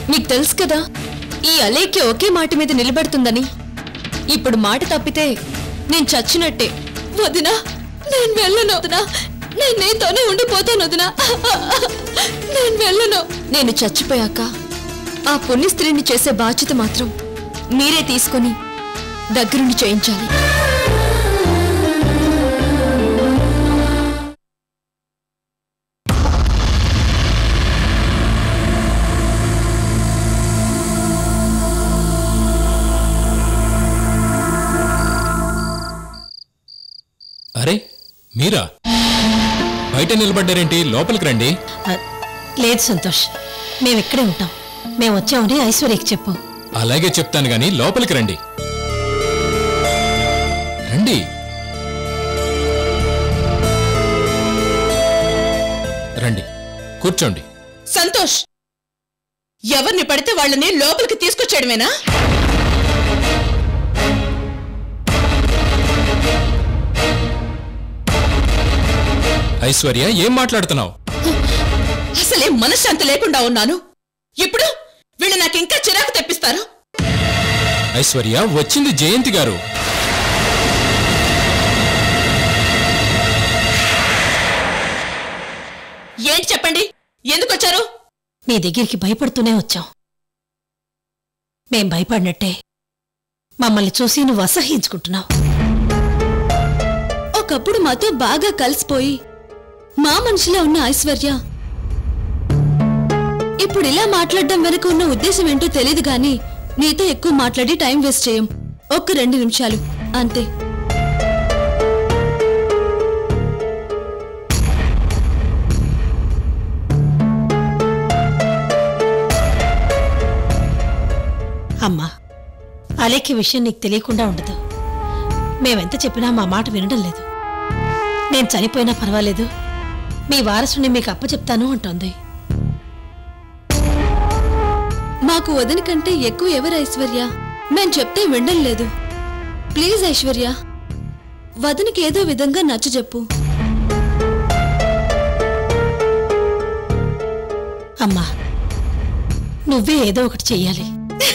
మీకు తెలుసు కదా ఈ అలేఖ్య ఒకే మాట మీద నిలబడుతుందని ఇప్పుడు మాట తప్పితే నేను చచ్చినట్టే వదినా నేను వెళ్ళను వదినా నేను నీతోనే ఉండిపోతాను వదినా నేను వెళ్ళను నేను చచ్చిపోయాక ఆ పుణ్య స్త్రీని చేసే బాధ్యత మాత్రం మీరే తీసుకొని దగ్గరుండి చేయించాలి అరే మీరా బయట నిలబడ్డారేంటి లోపలికి రండి ఆ, లేదు సంతోష్ మేము ఇక్కడే ఉంటాం మేము వచ్చామని ఐశ్వర్యకి చెప్పు అలాగే చెప్తాను గాని లోపలికి రండి రండి రండి కూర్చోండి సంతోష్ ఎవరిని పడితే వాళ్ళని లోపలికి తీసుకొచ్చేయడమేనా ఐశ్వర్య ఏం మాట్లాడుతున్నావు అసలే మనశ్శాంతి లేకుండా ఉన్నాను ఇప్పుడు వీళ్ళు నాకు ఇంకా చిరాకు తెప్పిస్తారు ఐశ్వర్య వచ్చింది జయంతి గారు ఏంటి చెప్పండి ఎందుకు వచ్చారు నీ దగ్గరికి భయపడుతూనే వచ్చాం మేం భయపడినట్టే మమ్మల్ని చూసి నువ్వు అసహ్యించుకుంటున్నావు ఒకప్పుడు మాతో బాగా కలిసిపోయి మా మనిషిలో ఉన్న ఐశ్వర్య ఇప్పుడు ఇలా మాట్లాడడం వెనుక ఉన్న ఉద్దేశం ఏంటో తెలియదు గాని నీతో ఎక్కువ మాట్లాడి టైం వేస్ట్ చేయం ఒక్క రెండు నిమిషాలు అంతే అమ్మా అలేఖ్య విషయం నీకు తెలియకుండా ఉండదు మేమెంత చెప్పినా మా మాట వినడం లేదు నేను చనిపోయినా పర్వాలేదు మీ వారసుని మీకు అప్పచెప్తాను అంటోంది మాకు వదిన కంటే ఎక్కువ ఎవరు ఐశ్వర్య మేం చెప్తే వినడం లేదు ప్లీజ్ ఐశ్వర్య వదినకి ఏదో విధంగా నచ్చజెప్పు అమ్మా నువ్వే ఏదో ఒకటి చెయ్యాలి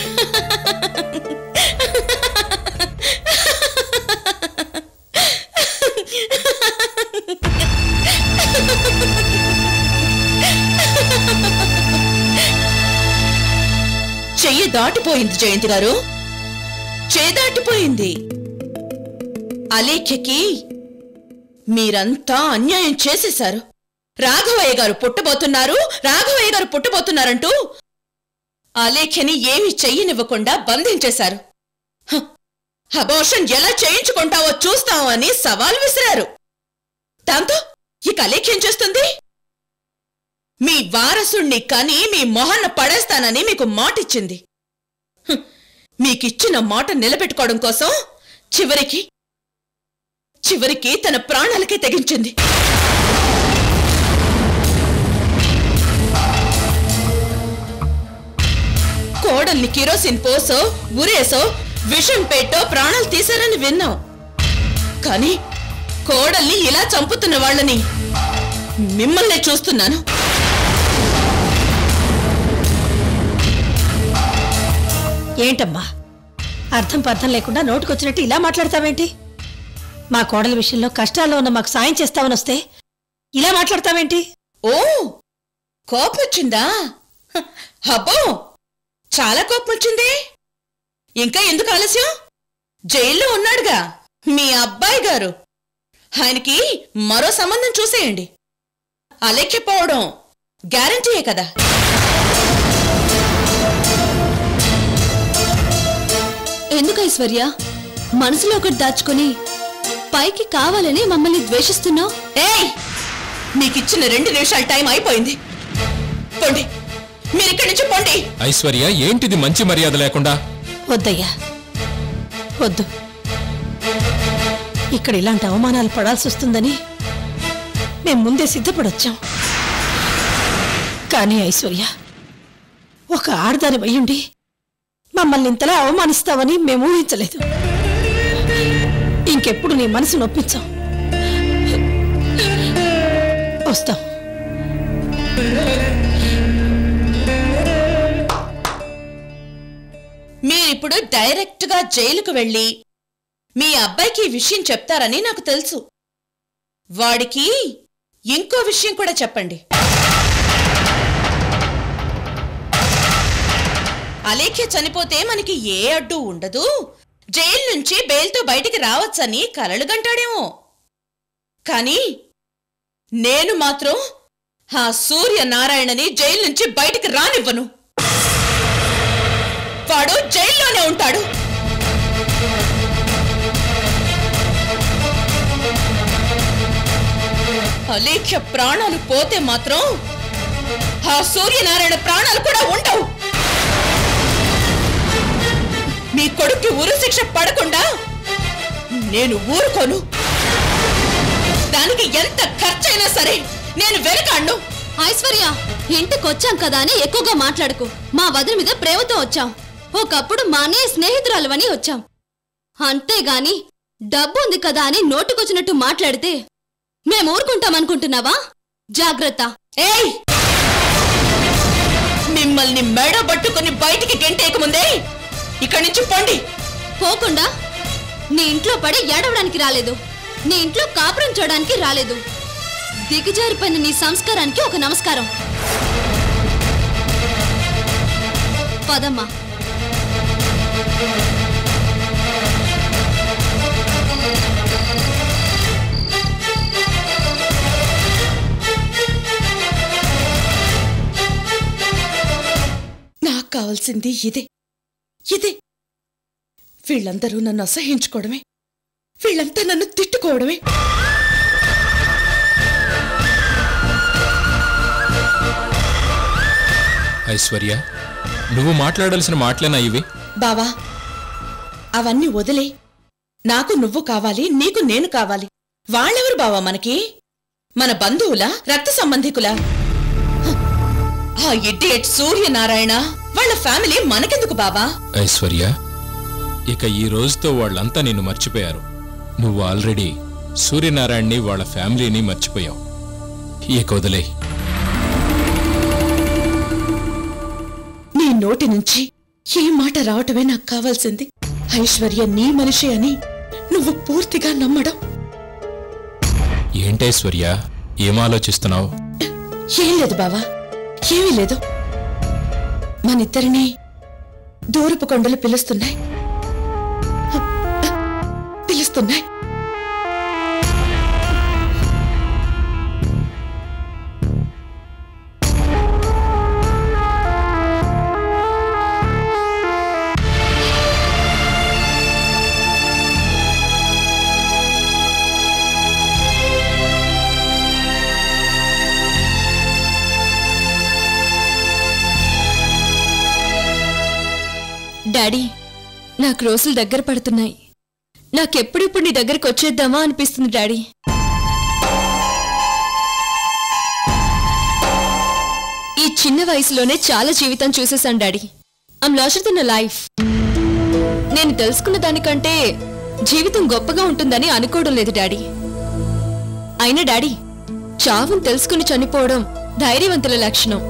చెయ్యి దాటిపోయింది జయంతి గారు చెయ్యి దాటిపోయింది అలేఖ్యకి మీరంతా అన్యాయం చేసేశారు రాఘవయ్య గారు పుట్టబోతున్నారు రాఘవయ్య గారు పుట్టబోతున్నారంటూ అలేఖ్యని ఏమీ చెయ్యనివ్వకుండా బంధించేశారు హ, అబోషన్ ఎలా చేయించుకుంటావో చూస్తావు అని సవాల్ విసిరారు దాంతో ఇక అలేఖ్యం చేస్తుంది మీ వారసుణ్ణి కని మీ మొహన్న పడేస్తానని మీకు మాటిచ్చింది హ్మ్. మీకిచ్చిన మాట నిలబెట్టుకోవడం కోసం చివరికి చివరికి తన ప్రాణాలకే తెగించింది కోడల్ని కిరోసిన్ పోసో ఉరేసో విషం పెట్టో ప్రాణాలు తీశారని విన్నాం కానీ కోడల్ని ఇలా చంపుతున్న వాళ్ళని మిమ్మల్నే చూస్తున్నాను ఏంటమ్మా అర్థం పర్థం లేకుండా నోటుకొచ్చినట్టు ఇలా మాట్లాడతావేంటి మా కోడల విషయంలో కష్టాల్లో ఉన్న మాకు సాయం చేస్తామని వస్తే ఇలా మాట్లాడతావేంటి ఓ కోపం వచ్చిందా హ, అబ్బో చాలా కోపం వచ్చింది ఇంకా ఎందుకు ఆలస్యం జైల్లో ఉన్నాడుగా మీ అబ్బాయి గారు ఆయనకి మరో సంబంధం చూసేయండి అలెక్కిపోవడం గ్యారంటీయే కదా ఎందుకు ఐశ్వర్య మనసులో ఒకటి దాచుకొని పైకి కావాలని మమ్మల్ని ద్వేషిస్తున్నావు ఏయ్ మీకిచ్చిన రెండు నిమిషాల టైం అయిపోయింది పొండి మీరిక్కడి నుంచి పొండి ఐశ్వర్య ఏంటిది మంచి మర్యాద లేకుండా వద్దయ్యా వద్దు ఇక్కడ ఇలాంటి అవమానాలు పడాల్సి వస్తుందని మేము ముందే సిద్ధపడొచ్చాం కానీ ఐశ్వర్య ఒక ఆడదాని వయ్యుండి మమ్మల్ని ఇంతలా అవమానిస్తావని మేము ఊహించలేదు ఇంకెప్పుడు నీ మనసు నొప్పించాం వస్తాం మీరిప్పుడు డైరెక్ట్ గా జైలుకు వెళ్ళి మీ అబ్బాయికి ఈ విషయం చెప్తారని నాకు తెలుసు వాడికి ఇంకో విషయం కూడా చెప్పండి అలేఖ్య చనిపోతే మనకి ఏ అడ్డు ఉండదు జైలు నుంచి బెయిల్తో బయటికి రావచ్చని కలలు గంటాడేమో కానీ నేను మాత్రం ఆ సూర్యనారాయణని జైలు నుంచి బయటికి రానివ్వను వాడు జైల్లోనే ఉంటాడు అలేఖ్య ప్రాణాలు పోతే మాత్రం ఆ సూర్యనారాయణ ప్రాణాలు కూడా ఉండవు మీ కొడుక్కి ఉరి శిక్ష పడకుండా నేను ఊరుకోను దానికి ఎంత ఖర్చైనా సరే నేను వెనకాడ్ను ఐశ్వర్య ఇంటికి వచ్చాం కదా అని ఎక్కువగా మాట్లాడుకు మా వదిన మీద ప్రేమతో వచ్చాం ఒకప్పుడు మా అన్నయ్య స్నేహితురాలువని వచ్చాం అంతేగాని డబ్బు ఉంది కదా అని నోటుకొచ్చినట్టు మాట్లాడితే మేము ఊరుకుంటామనుకుంటున్నావా జాగ్రత్త ఏయ్ మిమ్మల్ని మెడ పట్టుకుని బయటికి గెంటేయకముందే ఇక్కడి నుంచి పొండి పోకుండా నీ ఇంట్లో పడి ఏడవడానికి రాలేదు నీ ఇంట్లో కాపురం చేయడానికి రాలేదు దిగజారిపోయిన నీ సంస్కారానికి ఒక నమస్కారం పదమ్మా నాకు కావాల్సింది ఇదే ఇదే వీళ్ళందరూ నన్ను అసహించుకోవడమే వీళ్ళంతా నన్ను తిట్టుకోవడమే ఐశ్వర్య నువ్వు మాట్లాడాల్సిన మాటలేనా ఇవి బావా అవన్నీ వదిలే నాకు నువ్వు కావాలి నీకు నేను కావాలి వాళ్ళెవరు బావా మనకి మన బంధువులా రక్త సంబంధికులా హ, ఆ ఇడియట్ సూర్యనారాయణ వాళ్ళ ఫ్యామిలీ మనకెందుకు బావా ఐశ్వర్య ఇక ఈ రోజుతో వాళ్ళంతా నిన్ను మర్చిపోయారు నువ్వు ఆల్రెడీ సూర్యనారాయణని వాళ్ళ ఫ్యామిలీని మర్చిపోయావు ఇక వదిలే నీ నోటి నుంచి ఏ మాట రావటమే నాకు కావాల్సింది ఐశ్వర్య నీ మనిషి అని నువ్వు పూర్తిగా నమ్మడం ఏంటైశ్వర్య ఏం ఆలోచిస్తున్నావు ఏం లేదు బావా ఏమీ లేదు మనిద్దరిని దూరపు కొండలు పిలుస్తున్నాయి పిలుస్తున్నాయి డాడీ నాకు రోజులు దగ్గర పడుతున్నాయి నాకెప్పుడిప్పుడు నీ దగ్గరికి వచ్చేద్దామా అనిపిస్తుంది డాడీ ఈ చిన్న వయసులోనే చాలా జీవితం చూసేశాను daddy I'm lost in life నేను తెలుసుకున్న దానికంటే జీవితం గొప్పగా ఉంటుందని అనుకోవడం లేదు డాడీ అయినా డాడీ చావును తెలుసుకుని చనిపోవడం ధైర్యవంతుల లక్షణం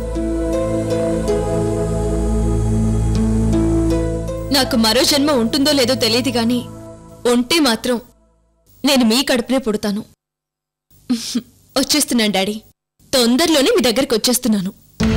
నాకు మరో జన్మ ఉంటుందో లేదో తెలియదు గాని ఉంటే మాత్రం నేను మీ కడుపునే పుడతాను వచ్చేస్తున్నాను డాడీ తొందరలోనే మీ దగ్గరికి వచ్చేస్తున్నాను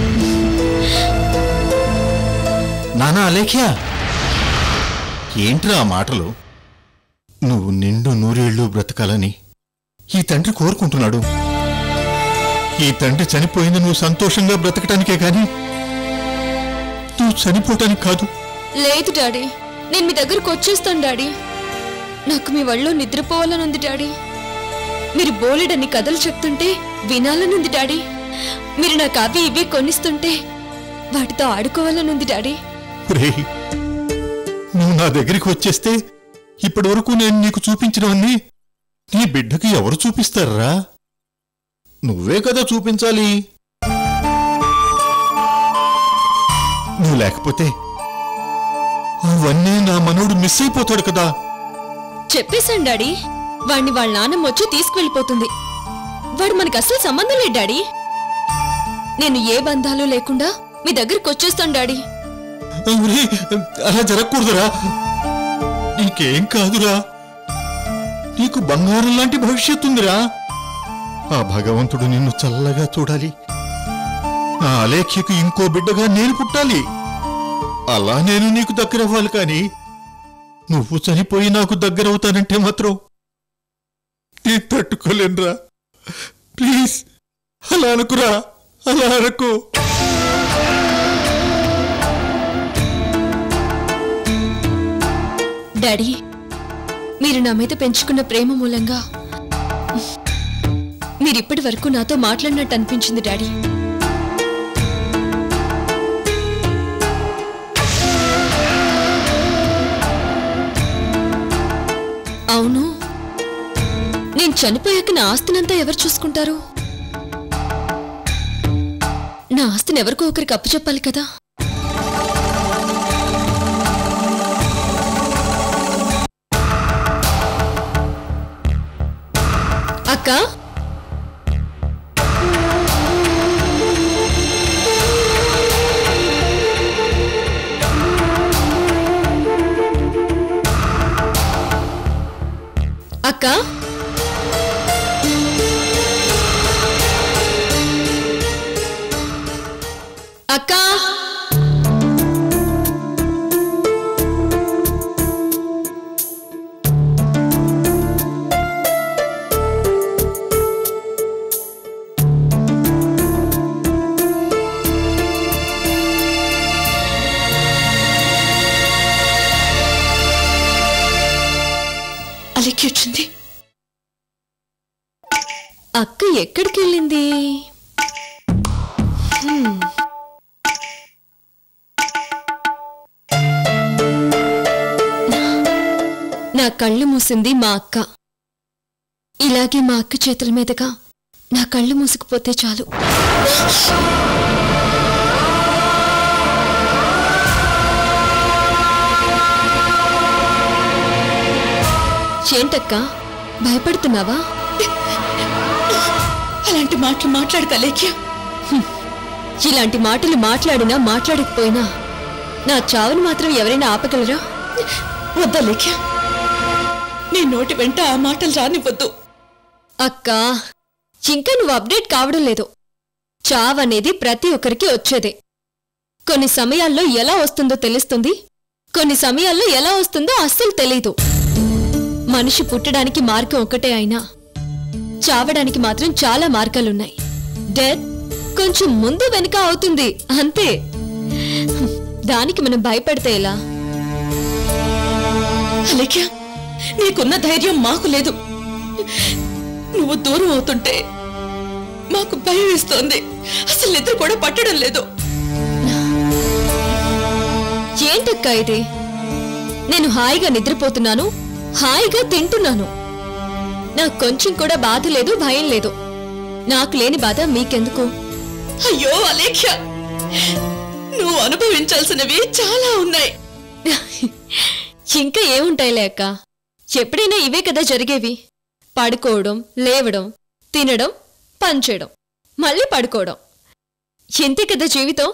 నానా అలేఖ్య ఏంట్రా ఆ మాటలు నువ్వు నిండు నూరేళ్లు బ్రతకాలని ఈ తండ్రి కోరుకుంటున్నాడు ఈ తండ్రి చనిపోయింది నువ్వు సంతోషంగా బ్రతకటానికే కాని నువ్వు చనిపోవటానికి కాదు లేదు డాడీ నేను మీ దగ్గరకు వచ్చేస్తాను డాడీ నాకు మీ ఒళ్ళో నిద్రపోవాలనుంది డాడీ మీరు బోలెడన్ని కథలు చెప్తుంటే వినాలనుంది డాడీ మీరు నాకు అవి ఇవి కొనిస్తుంటే వాటితో ఆడుకోవాలనుంది డాడీ ఒరేయ్, నువ్వు నా దగ్గరికి వచ్చేస్తే ఇప్పటి వరకు నేను నీకు చూపించినవన్నీ నీ బిడ్డకి ఎవరు చూపిస్తారా నువ్వే కదా చూపించాలి నువ్వు లేకపోతే అవన్నీ నా మనోడు మిస్ అయిపోతాడు కదా చెప్పేశాను డాడీ వాణ్ణి వాళ్ళ నాన్నమ్మ వచ్చి తీసుకువెళ్ళిపోతుంది వాడు మనకు అసలు సంబంధం లేదు డాడీ నేను ఏ బంధాలు లేకుండా మీ దగ్గరికి వచ్చేస్తాను డాడీ ఒరేయ్, అలా జరగకూడదురా నీకేం కాదురా నీకు బంగారం లాంటి భవిష్యత్తు ఉందిరా ఆ భగవంతుడు నిన్ను చల్లగా చూడాలి నా అలేఖ్యకు ఇంకో బిడ్డగా నేను పుట్టాలి అలా నేను నీకు దగ్గరవ్వాలి కానీ నువ్వు చనిపోయి నాకు దగ్గరవుతానంటే మాత్రం నేను తట్టుకోలేనురా ప్లీజ్ అలా అనుకురా అలా అనుకో డాడీ మీరు నా మీద పెంచుకున్న ప్రేమ మూలంగా మీరు ఇప్పటి వరకు నాతో మాట్లాడినట్టు అనిపించింది డాడీ అవును నేను చనిపోయాక నా ఆస్తినంతా ఎవరు చూసుకుంటారు నా ఆస్తిని ఎవరికో ఒకరికి అప్పచెప్పాలి కదా అక్క అక్క అక్క అలెక్కి వచ్చింది అక్క ఎక్కడికి వెళ్ళింది హ్మ్. నా కళ్ళు మూసింది మా అక్క ఇలాగే మా అక్క చేతుల మీదుగా నా కళ్ళు మూసుకుపోతే చాలు ఏంటక్క భయపడుతున్నావా అలాంటి మాటలు మాట్లాడక అలేఖ్య ఇలాంటి మాటలు మాట్లాడినా మాట్లాడకపోయినా నా చావును మాత్రం ఎవరైనా ఆపగలరా వద్దా లేఖ్య నీ నోటి వెంట ఆ మాటలు రానివ్వద్దు అక్కా ఇంకా నువ్వు అప్డేట్ కావడం లేదు చావనేది ప్రతి ఒక్కరికి వచ్చేదే కొన్ని సమయాల్లో ఎలా వస్తుందో తెలుస్తుంది కొన్ని సమయాల్లో ఎలా వస్తుందో అస్సలు తెలీదు మనిషి పుట్టడానికి మార్గం ఒకటే అయినా చావడానికి మాత్రం చాలా మార్గాలున్నాయి డెత్ కొంచెం ముందు వెనుక అవుతుంది అంతే దానికి మనం భయపడితే ఎలా అలేఖ్య నీకున్న ధైర్యం మాకు లేదు నువ్వు దూరం అవుతుంటే మాకు భయం వేస్తోంది అసలు నిద్ర కూడా పట్టడం లేదు ఏంటక్క ఇది నేను హాయిగా నిద్రపోతున్నాను హాయిగా తింటున్నాను నాకు కొంచెం కూడా బాధ లేదు భయం లేదు నాకు లేని బాధ మీకెందుకు అయ్యో అలేఖ్య నువ్వు అనుభవించాల్సినవి చాలా ఉన్నాయి ఇంకా ఏముంటాయిలే అక్క ఎప్పుడైనా ఇవే కదా జరిగేవి పడుకోవడం లేవడం తినడం పనిచేయడం మళ్ళీ పడుకోవడం ఇంతే కదా జీవితం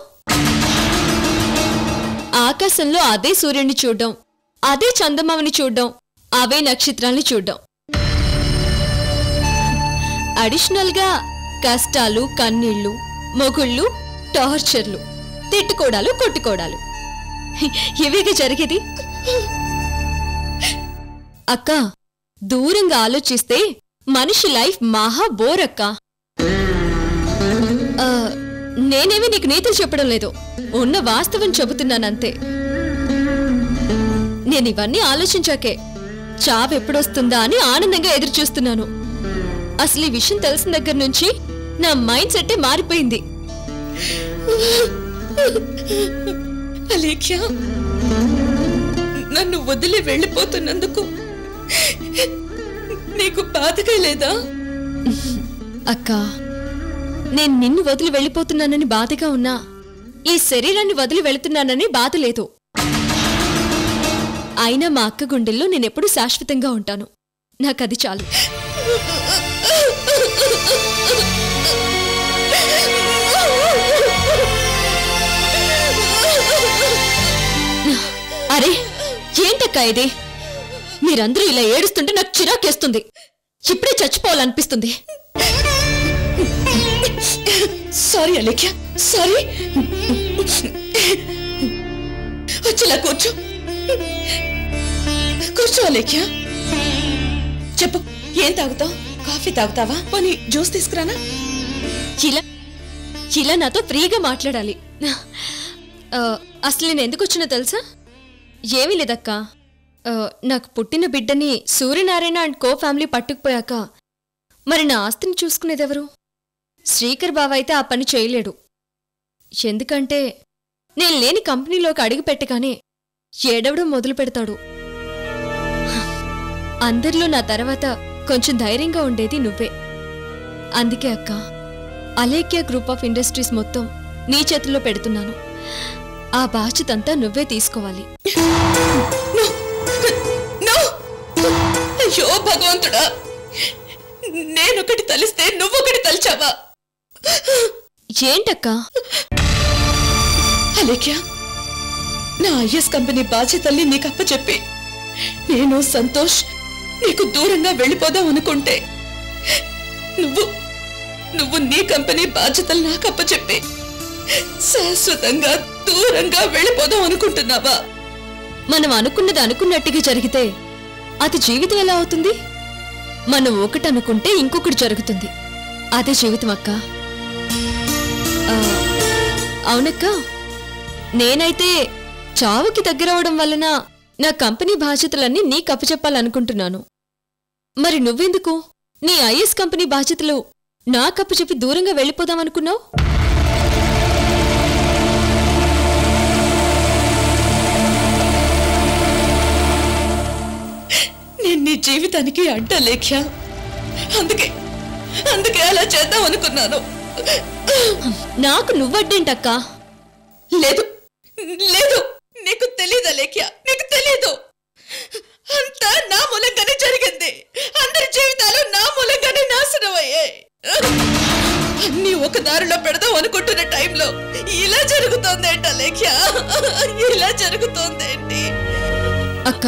ఆకాశంలో అదే సూర్యుడిని చూడ్డం అదే చందమామని చూడ్డం అవే నక్షత్రాల్ని చూడ్డం అడిషనల్గా కష్టాలు కన్నీళ్లు మొగుళ్ళు టార్చర్లు తిట్టుకోడాలు కొట్టుకోడాలు ఇవేగా జరిగేది అక్క దూరంగా ఆలోచిస్తే మనిషి లైఫ్ మహా బోర్ అక్క ఆ, నేనేమి నీకు నీతులు చెప్పడం లేదు ఉన్న వాస్తవం చెబుతున్నానంతే నేను ఇవన్నీ ఆలోచించాకే చావెప్పుడొస్తుందా అని ఆనందంగా ఎదురు చూస్తున్నాను అసలు ఈ విషయం తెలిసిన దగ్గర నుంచి నా మైండ్ సెట్టే మారిపోయింది అలేఖ్య నన్ను వదిలి వెళ్ళిపోతున్నందుకు నీకు బాధగా లేదా అక్క నేను నిన్ను వదిలి వెళ్ళిపోతున్నానని బాధగా ఉన్నా ఈ శరీరాన్ని వదిలి వెళుతున్నానని బాధ లేదు అయినా మా అక్క గుండెల్లో నేనెప్పుడు శాశ్వతంగా ఉంటాను నాకది చాలు అరే ఏంటక్కా ఇది మీరందరూ ఇలా ఏడుస్తుంటే నాకు చిరాకేస్తుంది ఇప్పుడే చచ్చిపోవాలనిపిస్తుంది సారీ అలేఖ్య సారీ వచ్చేలా కూర్చో కూర్చో అలేఖ్య చెప్పు ఏం తాగుతావు కాఫీ తాగుతావా పోనీ జ్యూస్ తీసుకురానా ఇలా ఇలా నాతో ఫ్రీగా మాట్లాడాలి ఆ, అసలు నేను ఎందుకు వచ్చినా తెలుసా ఏమీ లేదక్కా ఆ, నాకు పుట్టిన బిడ్డని సూర్యనారాయణ అండ్ కో ఫ్యామిలీ పట్టుకుపోయాక మరి నా ఆస్తిని చూసుకునేదెవరు శ్రీకర్ బావ అయితే ఆ పని చేయలేడు ఎందుకంటే నేను లేని కంపెనీలోకి అడుగు పెట్టగానే ఏడవడం మొదలు పెడతాడు అందరిలో నా తర్వాత కొంచెం ధైర్యంగా ఉండేది నువ్వే అందుకే అక్క అలేఖ్య గ్రూప్ ఆఫ్ ఇండస్ట్రీస్ మొత్తం నీ చేతుల్లో పెడుతున్నాను ఆ బాధ్యతంతా నువ్వే తీసుకోవాలి నో అయ్యో భగవంతుడా నేనొకటి తలిస్తే నువ్వొకటి తలిచావా ఏంటక్కా అలేఖ్య నా ఐఎస్ కంపెనీ బాధ్యతల్ని నీకు అప్పచెప్పి నేను సంతోష్ నీకు దూరంగా వెళ్ళిపోదాం అనుకుంటే నువ్వు నువ్వు నీ కంపెనీ బాధ్యతలు నాకు అప్పచెప్పి శాశ్వతంగా దూరంగా వెళ్ళిపోదాం అనుకుంటున్నావా మనం అనుకున్నది అనుకున్నట్టుగా జరిగితే అది జీవితం ఎలా అవుతుంది మనం ఒకటి అనుకుంటే ఇంకొకటి జరుగుతుంది అదే జీవితం అక్క ఆ, అవునక్క నేనైతే చావుకి దగ్గరవడం వలన నా కంపెనీ బాధ్యతలన్నీ నీకు అప్పచెప్పాలనుకుంటున్నాను మరి నువ్వెందుకు నీ ఐఎస్ కంపెనీ బాధ్యతలు నాకు అప్పచెప్పి దూరంగా వెళ్ళిపోదామనుకున్నావు నేను నీ జీవితానికి అడ్డ లేఖ్య అందుకే అందుకే అలా చేద్దాం అనుకున్నాను నాకు నువ్వడ్డేంటక్కా లేదు లేదు నీకు తెలీదా లేఖ్య నీకు తెలీదు అంతా నా మూలంగానే జరిగింది అందరి జీవితాలు నా మూలంగానే నాశనం అయ్యాయి అన్ని ఒక దారిలో పెడదాం అనుకుంటున్న టైంలో ఇలా జరుగుతోందేంట లేఖ్య ఇలా జరుగుతోందేంటి అక్క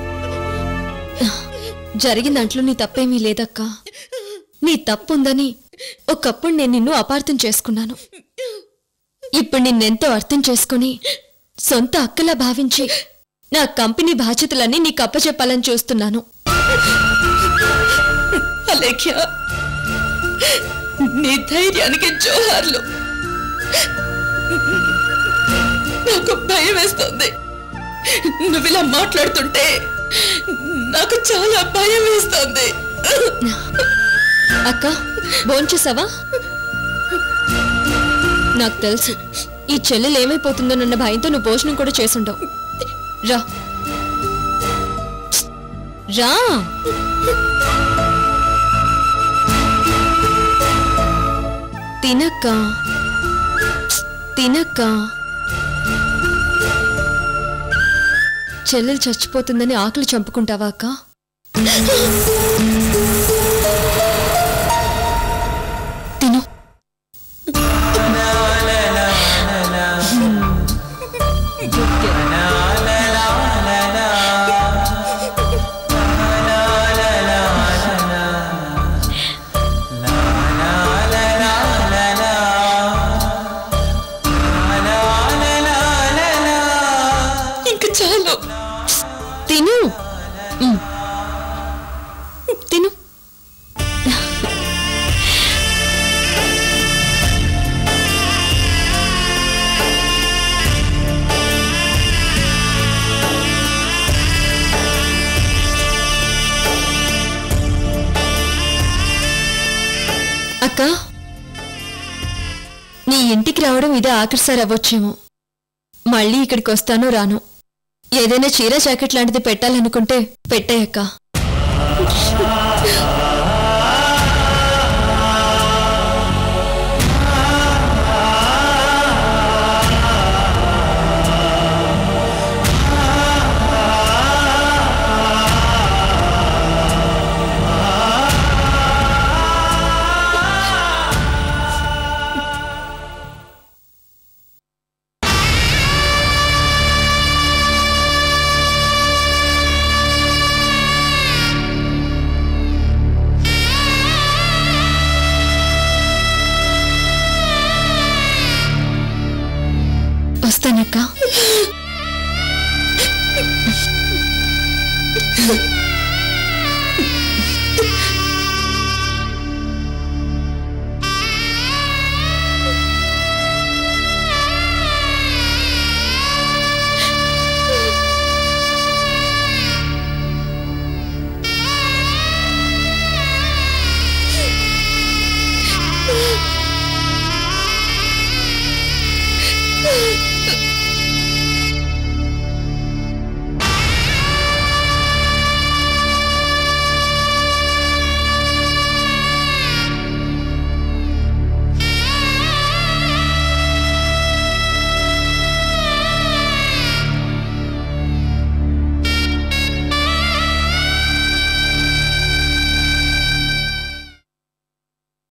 జరిగిన దాంట్లో నీ తప్పేమీ లేదక్కా నీ తప్పుందని ఒకప్పుడు నేను నిన్ను అపార్థం చేసుకున్నాను ఇప్పుడు నిన్నెంతో అర్థం చేసుకుని సొంత అక్కలా భావించి నా కంపెనీ బాధ్యతలన్నీ నీకు అప్పచెప్పాలని చూస్తున్నాను అలేఖ్య నీ ధైర్యానికి జోహార్లు నాకు భయం వేస్తుంది నువ్వు ఇలా మాట్లాడుతుంటే నాకు చాలా భయం వేస్తుంది అక్క భోంచేసావా నాకు తెలుసు ఈ చెల్లెలు ఏమైపోతుందోనన్న భయంతో నువ్వు భోజనం కూడా చేసుండవు రా రా తినక్క తినక్క చెల్లెలు చచ్చిపోతుందని ఆకలి చంపుకుంటావా అక్క తిను ఇంక చాలు తిను ఉమ్. తిను అక్క నీ ఇంటికి రావడం ఇదే ఆఖరిసారి అవ్వచ్చేమో మళ్ళీ ఇక్కడికి వస్తానో రాను ఏదైనా చీర జాకెట్ లాంటిది పెట్టాలనుకుంటే పెట్టేయక్క ఆ